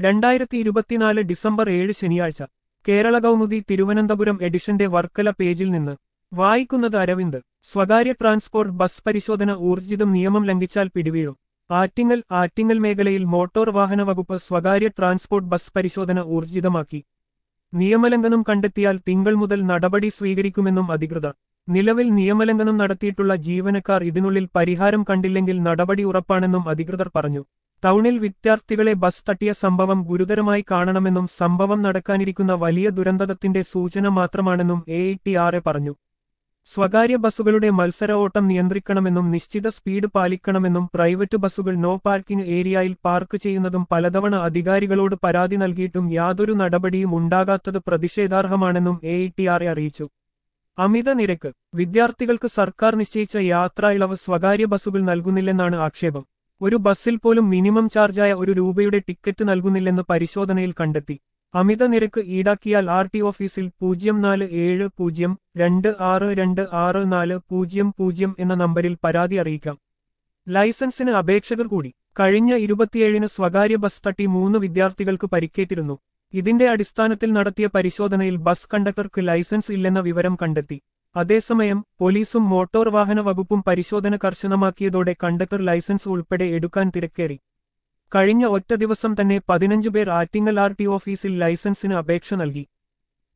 രണ്ടായിരത്തി ഇരുപത്തിനാല് ഡിസംബർ ഏഴ് ശനിയാഴ്ച കേരള കൗമുദി തിരുവനന്തപുരം എഡിഷന്റെ വർക്കല പേജിൽ നിന്ന് വായിക്കുന്നത് അരവിന്ദ് സ്വകാര്യ ട്രാൻസ്പോർട്ട് ബസ് പരിശോധന ഊർജിതം നിയമം ലംഘിച്ചാൽ പിടിവീഴും ആറ്റിങ്ങൽ ആറ്റിങ്ങൽ മേഖലയിൽ മോട്ടോർ വാഹന വകുപ്പ് സ്വകാര്യ ട്രാൻസ്പോർട്ട് ബസ് പരിശോധന ഊർജിതമാക്കി നിയമലംഘനം കണ്ടെത്തിയാൽ തിങ്കൾ മുതൽ നടപടി സ്വീകരിക്കുമെന്നും അധികൃതർ നിലവിൽ നിയമലംഘനം നടത്തിയിട്ടുള്ള ജീവനക്കാർ ഇതിനുള്ളിൽ പരിഹാരം കണ്ടില്ലെങ്കിൽ നടപടി ഉറപ്പാണെന്നും അധികൃതർ പറഞ്ഞു ടൗണിൽ വിദ്യാർത്ഥികളെ ബസ് തട്ടിയ സംഭവം ഗുരുതരമായി കാണണമെന്നും സംഭവം നടക്കാനിരിക്കുന്ന വലിയ ദുരന്തത്തിന്റെ സൂചന മാത്രമാണെന്നും എ പറഞ്ഞു സ്വകാര്യ ബസ്സുകളുടെ മത്സര ഓട്ടം നിയന്ത്രിക്കണമെന്നും നിശ്ചിത സ്പീഡ് പാലിക്കണമെന്നും പ്രൈവറ്റ് ബസ്സുകൾ നോ പാർക്കിംഗ് ഏരിയയിൽ പാർക്ക് ചെയ്യുന്നതും പലതവണ അധികാരികളോട് പരാതി നൽകിയിട്ടും യാതൊരു നടപടിയും ഉണ്ടാകാത്തത് പ്രതിഷേധാർഹമാണെന്നും എ അറിയിച്ചു അമിത നിരക്ക് വിദ്യാർത്ഥികൾക്ക് സർക്കാർ നിശ്ചയിച്ച യാത്രാ ഇളവ് സ്വകാര്യ ബസ്സുകൾ നൽകുന്നില്ലെന്നാണ് ആക്ഷേപം ഒരു ബസ്സിൽ പോലും മിനിമം ചാർജായ ഒരു രൂപയുടെ ടിക്കറ്റ് നൽകുന്നില്ലെന്ന് പരിശോധനയിൽ കണ്ടെത്തി അമിത നിരക്ക് ഈടാക്കിയാൽ ആർ ടി ഓഫീസിൽ പൂജ്യം നാല് ഏഴ് പൂജ്യം രണ്ട് ആറ് രണ്ട് ആറ് നാല് പൂജ്യം പൂജ്യം എന്ന നമ്പരിൽ പരാതി അറിയിക്കാം ലൈസൻസിന് അപേക്ഷകർ കൂടി കഴിഞ്ഞ ഇരുപത്തിയേഴിന് സ്വകാര്യ ബസ് തട്ടി മൂന്ന് വിദ്യാർത്ഥികൾക്ക് പരിക്കേറ്റിരുന്നു ഇതിന്റെ അടിസ്ഥാനത്തിൽ നടത്തിയ പരിശോധനയിൽ ബസ് കണ്ടക്ടർക്ക് ലൈസൻസ് ഇല്ലെന്ന വിവരം കണ്ടെത്തി അതേസമയം പോലീസും മോട്ടോർ വാഹന വകുപ്പും പരിശോധന കർശനമാക്കിയതോടെ കണ്ടക്ടർ ലൈസൻസ് ഉൾപ്പെടെ എടുക്കാൻ തിരക്കേറി കഴിഞ്ഞ ഒറ്റ ദിവസം തന്നെ പതിനഞ്ചു പേർ ആറ്റിങ്ങൽ ആർ ടി ഓഫീസിൽ ലൈസൻസിന് അപേക്ഷ നൽകി